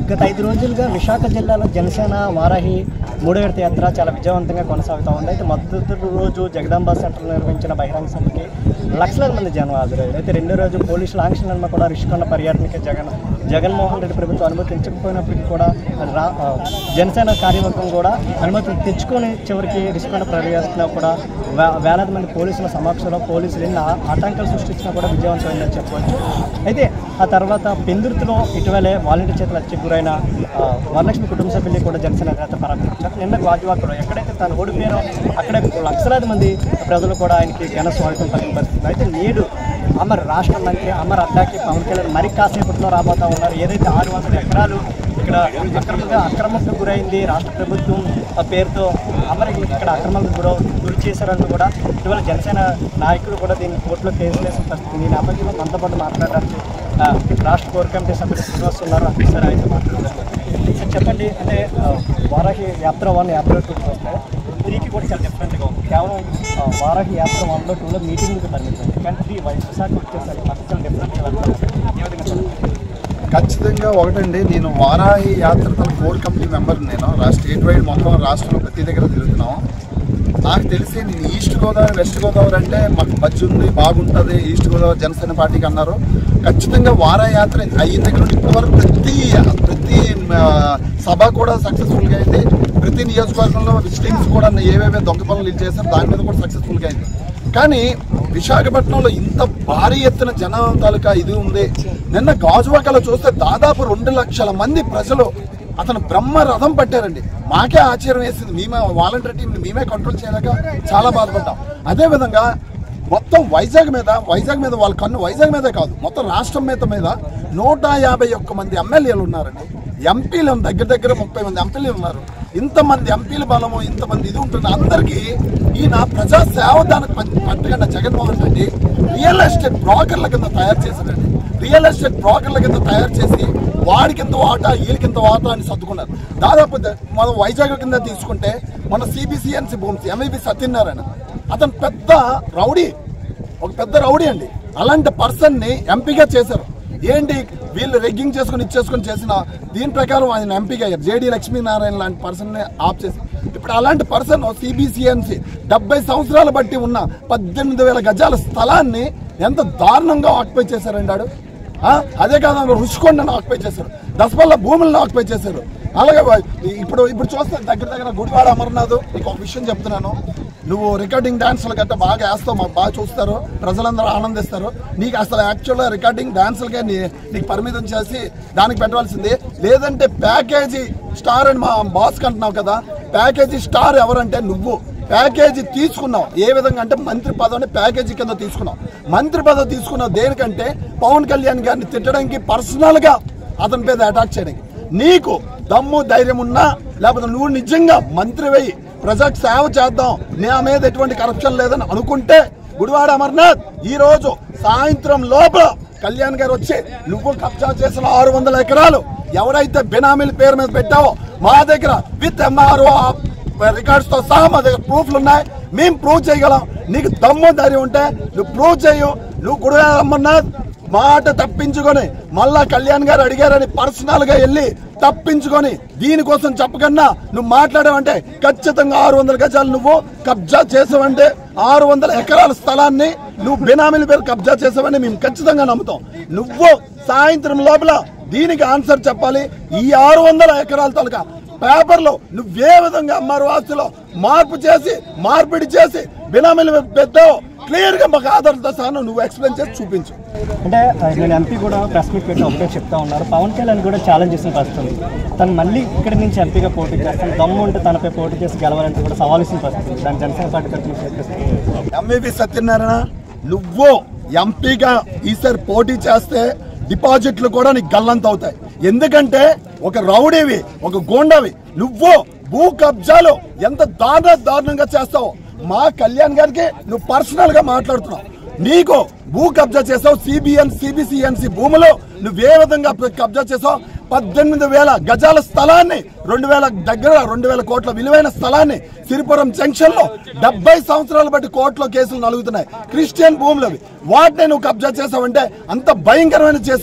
గత ఐదు రోజులుగా విశాఖ జిల్లాలో జనసేన వారాహి మూడో విడత యాత్ర చాలా విజయవంతంగా కొనసాగుతూ ఉంది అయితే మొదటి రోజు జగదాంబ సెంటర్ నిర్వహించిన బహిరంగ సభకి లక్షలాది మంది జనం హాజరయ్యారు అయితే రెండో రోజు పోలీసుల ఆంక్షల నడుమ కూడా రిషికొండ పర్యటనకి జగన్ జగన్మోహన్ రెడ్డి ప్రభుత్వం అనుమతించకపోయినప్పటికీ కూడా రా ఆ, జనసేన కార్యవర్గం కూడా అనుమతి తెచ్చుకొని చివరికి రిషికొండ పర్యటన కూడా వే- వేలాది మంది పోలీసుల సమక్షంలో పోలీసులు ఎన్ని ఆ- ఆటంకాలు సృష్టించినా కూడా విజయవంతమైందని చెప్పవచ్చు అయితే ఆ తర్వాత పెందుర్తిలో ఇటీవలే వాలంటీర్ చేతుల హత్యకు గురైన ఆ, వరలక్ష్మి కుటుంబ సభ్యుల్ని కూడా జనసేన నేత పరామర్శించారు నిన్న గాజువాకలో ఎక్కడైతే తను ఓడిపోయారో అక్కడే లక్షలాది మంది ప్రజలు కూడా ఆయనకి ఘన స్వాగతం పలికిన పరిస్థితి అయితే నేడు అమర్ రాష్ట్ర మంత్రి అమర్ అడ్డాకి పవన్ కళ్యాణ్ మరి కాసేపట్లో రాబోతా ఉన్నారు ఏదైతే ఆరు వందల ఎకరాలు ఇక్కడ అక్రమంగా అక్రమంగా గురైంది రాష్ట్ర ప్రభుత్వం ఆ పేరుతో అమర్ ఇక్కడ అక్రమంగా గుర గురి చేశారంటూ కూడా ఇటీవల జనసేన నాయకులు కూడా దీన్ని కోర్టులో కేసు వేసిన పరిస్థితి ఈ నేపథ్యంలో మనతో పాటు మాట్లాడడానికి ఆ, రాష్ట్ర కోర్ కమిటీ సభ్యులు శ్రీనివాస్ ఉన్నారు అంటే సార్ ఆయనతో మాట్లాడుతున్నారు సార్ చెప్పండి అంటే ఆ, వారాహి యాత్ర వన్ యాత్ర టూ చూస్తే త్రీకి కూడా చాలా డిఫరెంట్గా ఉంది కేవలం ఆ, వారాహి యాత్ర వన్లో టూలో మీటింగ్కి పరిమితం కానీ త్రీ వైస్ విశాఖ వచ్చేసరికి మనకు చాలా డిఫరెంట్గా వెళ్తాం ఏ విధంగా చూడాలి? ఖచ్చితంగా ఒకటండి నేను వారాహి యాత్ర తన కోర్ కమిటీ మెంబర్ నేను రా స్టేట్ వైడ్ మొత్తం రాష్ట్రంలో ప్రతి దగ్గర తిరుగుతున్నాం నాకు తెలిసి నేను ఈస్ట్ గోదావరి వెస్ట్ గోదావరి అంటే మాకు బజ్జి ఉంది బాగుంటుంది ఈస్ట్ గోదావరి జనసేన పార్టీకి అన్నారు ఖచ్చితంగా వారా యాత్ర అయిన దగ్గర నుండి ఇప్పటివరకు ప్రతి ప్రతి ఆ, సభ కూడా సక్సెస్ఫుల్గా అయింది ప్రతి నియోజకవర్గంలో విజిటింగ్స్ కూడా ఏవేవే దొంగ పనులు వీళ్ళు చేశారు దాని మీద కూడా సక్సెస్ఫుల్గా అయింది కానీ విశాఖపట్నంలో ఇంత భారీ ఎత్తున జనం తాలూకా ఇది ఉంది నిన్న గాజువాకలో చూస్తే దాదాపు రెండు లక్షల మంది ప్రజలు అతను బ్రహ్మ రథం పట్టారండి మాకే ఆశ్చర్యం వేసింది మేమే వాలంటీర్ టీంని మేమే కంట్రోల్ చేయలేక చాలా బాధపడ్డాం అదే విధంగా మొత్తం వైజాగ్ మీద వైజాగ్ మీద వాళ్ళ కన్ను వైజాగ్ మీదే కాదు మొత్తం రాష్ట్రం మీద మీద నూట యాభై ఒక్క మంది ఎమ్మెల్యేలు ఉన్నారండి ఎంపీలు దగ్గర దగ్గర ముప్పై మంది ఎంపీలు ఉన్నారు ఇంతమంది ఎంపీల బలము ఇంతమంది ఇది ఉంటుంది అందరికీ ఈయన ప్రజా సేవ దానికి పట్టుకున్న జగన్మోహన్ రెడ్డి రియల్ ఎస్టేట్ బ్రోకర్ల కింద తయారు చేశారండి రియల్ ఎస్టేట్ బ్రోకర్ల కింద తయారు చేసి వాడికింత వాటా వీళ్ళకింత వాటా అని సర్దుకున్నారు దాదాపు ద- మనం వైజాగ్ కింద తీసుకుంటే మన సిబిసిఎన్సి భూమి ఎంఈబి సత్యనారాయణ అతను పెద్ద రౌడీ ఒక పెద్ద రౌడీ అండి అలాంటి పర్సన్ ని ఎంపీగా చేశారు ఏంటి వీళ్ళు రెగ్గింగ్ చేసుకుని ఇచ్చేసుకుని చేసిన దీని ప్రకారం ఆయన ఎంపీగా అయ్యారు జేడీ లక్ష్మీనారాయణ లాంటి పర్సన్ ని ఆఫ్ చేసి ఇప్పుడు అలాంటి పర్సన్ సిబిసిఎన్సి డెబ్బై సంవత్సరాలు బట్టి ఉన్న పద్దెనిమిది వేల గజాల స్థలాన్ని ఎంత దారుణంగా ఆక్యుపై చేశారండి ఆడు ఆ? అదే కాదు రుషికొండను ఆక్యుపై చేశారు దసపల్ల భూములను ఆక్యుపై చేశారు అలాగే వా- ఇప్పుడు ఇప్పుడు చూస్తే దగ్గర దగ్గర గుడివాడ అమర్నాథ్ నీకు ఒక విషయం చెప్తున్నాను నువ్వు రికార్డింగ్ డాన్సులు గట్రా బాగా వేస్తావు మాకు బాగా చూస్తారు ప్రజలందరూ ఆనందిస్తారు నీకు అసలు యాక్చువల్గా రికార్డింగ్ డాన్సులకే నీ నీకు పరిమితం చేసి దానికి పెట్టవలసింది లేదంటే ప్యాకేజీ స్టార్ అని మా బాస్ అంటున్నావు కదా ప్యాకేజీ స్టార్ ఎవరంటే నువ్వు ప్యాకేజీ తీసుకున్నావు ఏ విధంగా అంటే మంత్రి పదవిని ప్యాకేజీ కింద తీసుకున్నావు మంత్రి పదవి తీసుకున్నావు దేనికంటే పవన్ కళ్యాణ్ గారిని తిట్టడానికి పర్సనల్ గా అతని మీద అటాక్ చేయడానికి నీకు దమ్ము ధైర్యం ఉన్నా లేకపోతే నువ్వు నిజంగా మంత్రి వెయ్యి ప్రజలకు సేవ చేద్దాం నా మీద ఎటువంటి కరప్షన్ లేదని అనుకుంటే గుడివాడ అమర్నాథ్ ఈ రోజు సాయంత్రం లోపల కళ్యాణ్ గారు వచ్చి నువ్వు కబ్జా చేసిన ఆరు వందల ఎకరాలు ఎవరైతే బినామీల పేరు మీద పెట్టావో మా దగ్గర విత్ ఎంఆర్ఓ రికార్డ్స్ తో సహా మా దగ్గర ప్రూఫ్లు ఉన్నాయి మేము ప్రూవ్ చేయగలం నీకు దమ్ము ధైర్యం ఉంటే నువ్వు ప్రూవ్ చేయు నువ్వు గుడివాడ అమర్నాథ్ మాట తప్పించుకొని మళ్ళా కళ్యాణ్ గారు అడిగారని పర్సనల్ గా వెళ్ళి తప్పించుకొని దీనికోసం చెప్పకన్నా నువ్వు మాట్లాడావంటే ఖచ్చితంగా ఆరు వందల గజాలు నువ్వు కబ్జా చేసావంటే ఆరు వందల ఎకరాల స్థలాన్ని నువ్వు బినామీల పేరు కబ్జా చేసావని మేము ఖచ్చితంగా నమ్ముతాం నువ్వు సాయంత్రం లోపల దీనికి ఆన్సర్ చెప్పాలి ఈ ఆరు వందల ఎకరాల తాలూకా పేపర్లో నువ్వే విధంగా అమ్మారు ఆస్తిలో మార్పు చేసి మార్పిడి చేసి బినామీలు పెట్టావు క్లియర్ గా మాకు ఆధారంతో సహా నువ్వు ఎక్స్ప్లెయిన్ చేసి చూపించు అంటే ఆ, నేను ఎంపీ కూడా ప్రెస్ మీట్ పెట్టి ఒకటే చెప్తా ఉన్నారు పవన్ కళ్యాణ్ కూడా ఛాలెంజ్ చేసిన పరిస్థితి ఉంది. తను మళ్ళీ ఇక్కడి నుంచి ఎంపీగా పోటీ చేస్తాను దమ్ము ఉంటే తనపై పోటీ చేసి గెలవాలంటే కూడా సవాల్ ఇచ్చిన పరిస్థితి ఉంది. దాని జనసేన పార్టీ తరఫున చేపిస్తుంది ఎంఈవి సత్యనారాయణ నువ్వు ఎంపీగా ఈసారి పోటీ చేస్తే డిపాజిట్లు కూడా నీకు గల్లంత అవుతాయి ఎందుకంటే ఒక రౌడీవి ఒక గోండవి నువ్వు భూ కబ్జాలు ఎంత దారుణ దారుణంగా చేస్తావు మా కళ్యాణ్ గారికి నువ్వు పర్సనల్ గా మాట్లాడుతున్నావు నీకు భూ కబ్జా చేసావు సిబిఎన్ సిబిసిఎన్సి భూములు నువ్వే విధంగా కబ్జా చేసావు పద్దెనిమిది వేల గజాల స్థలాన్ని రెండు వేల దగ్గర రెండు వేల కోట్ల విలువైన స్థలాన్ని సిరిపురం జంక్షన్ లో డెబ్బై సంవత్సరాలు బట్టి కోర్టులో కేసులు నలుగుతున్నాయి క్రిస్టియన్ భూములు అవి వాటిని నువ్వు కబ్జా చేసావంటే అంత భయంకరమైన చేసావు నువ్వు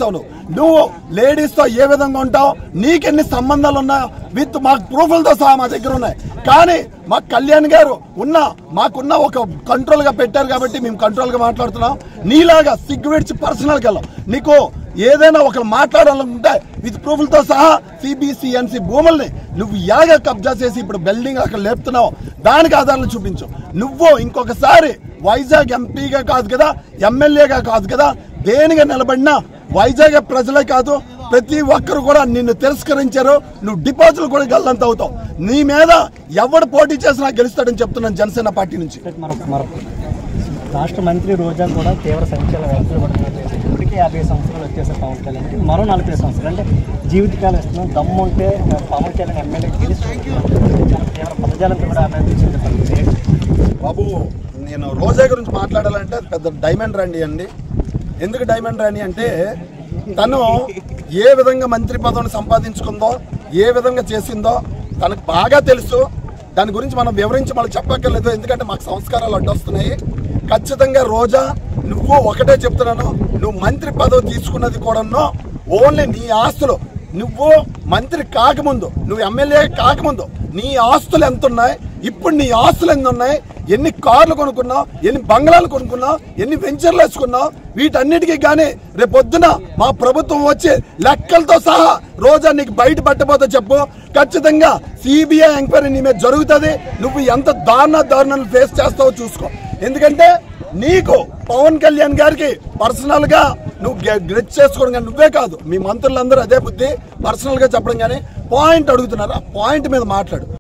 నువ్వు లేడీస్ తో ఏ విధంగా ఉంటావు నీకెన్ని సంబంధాలు ఉన్నాయో విత్ మాకు ప్రూఫ్లతో సహా మా దగ్గర ఉన్నాయి కానీ మా కళ్యాణ్ గారు ఉన్న మాకున్న ఒక కంట్రోల్ గా పెట్టారు కాబట్టి మేము కంట్రోల్ గా మాట్లాడుతున్నాం నీలాగా సిగ్గు విడిచి పర్సనల్ గా వెళ్ళాం. నీకు ఏదైనా ఒకరు మాట్లాడాలనుకుంటే విత్ ప్రూఫ్లతో సహా సిబిసిఎన్సి భూముల్ని నువ్వు ఎలాగ కబ్జా చేసి ఇప్పుడు బిల్డింగ్ అక్కడ లేపుతున్నావు దానికి ఆధారాలు చూపించు నువ్వు ఇంకొకసారి వైజాగ్ ఎంపీగా కాదు కదా ఎమ్మెల్యేగా కాదు కదా దేనిగా నిలబడినా వైజాగ్ ప్రజలే కాదు ప్రతి ఒక్కరు కూడా నిన్ను తిరస్కరించారు నువ్వు డిపాజిట్లు కూడా గల్లంత అవుతావు నీ మీద ఎవడు పోటీ చేసినా గెలుస్తాడని చెప్తున్నాను జనసేన పార్టీ నుంచి మరొక మరొక రాష్ట్ర మంత్రి రోజా కూడా తీవ్ర సంఖ్యలో వ్యాఖ్యలు పడుతున్నారు ఇప్పటికీ యాభై సంవత్సరాలు వచ్చేసారు పవన్ కళ్యాణ్కి మరో నలభై సంవత్సరాలు అంటే జీవితకాలం ఇస్తున్నాం దమ్ము ఉంటే పవన్ కళ్యాణ్ ఎమ్మెల్యే గెలిచి చాలా తీవ్ర పదజాలంతో కూడా ఆమె తీసుకుంటే పరిస్థితి. బాబు నేను రోజా గురించి మాట్లాడాలంటే అది పెద్ద డైమండ్ రాణి అండి ఎందుకు డైమండ్ రాణి అంటే తను ఏ విధంగా మంత్రి పదవిని సంపాదించుకుందో ఏ విధంగా చేసిందో తనకు బాగా తెలుసు దాని గురించి మనం వివరించి మళ్ళీ చెప్పక్కర్లేదు ఎందుకంటే మాకు సంస్కారాలు అడ్డొస్తున్నాయి ఖచ్చితంగా రోజా నువ్వు ఒకటే చెప్తున్నాను నువ్వు మంత్రి పదవి తీసుకున్నది కూడాను ఓన్లీ నీ ఆస్తులు నువ్వు మంత్రి కాకముందు నువ్వు ఎమ్మెల్యే కాకముందు నీ ఆస్తులు ఎంత ఉన్నాయి ఇప్పుడు నీ ఆస్తులు ఎన్ని ఉన్నాయి ఎన్ని కార్లు కొనుక్కున్నావు ఎన్ని బంగ్లాలు కొనుక్కున్నావు ఎన్ని వెంచర్లు వేసుకున్నావు వీటన్నిటికీ కానీ రేపొద్దున మా ప్రభుత్వం వచ్చి లెక్కలతో సహా రోజా నీకు బయట పట్టబోతే చెప్పు ఖచ్చితంగా సిబిఐ ఎంక్వైరీ నీ మీద జరుగుతుంది నువ్వు ఎంత దారుణ దారుణాలు ఫేస్ చేస్తావో చూసుకో ఎందుకంటే నీకు పవన్ కళ్యాణ్ గారికి పర్సనల్ గా నువ్వు గ్రెచ్ చేసుకోవడం కానీ నువ్వే కాదు మీ మంత్రులందరూ అదే బుద్ధి పర్సనల్ గా చెప్పడం కానీ పాయింట్ అడుగుతున్నారు ఆ పాయింట్ మీద మాట్లాడు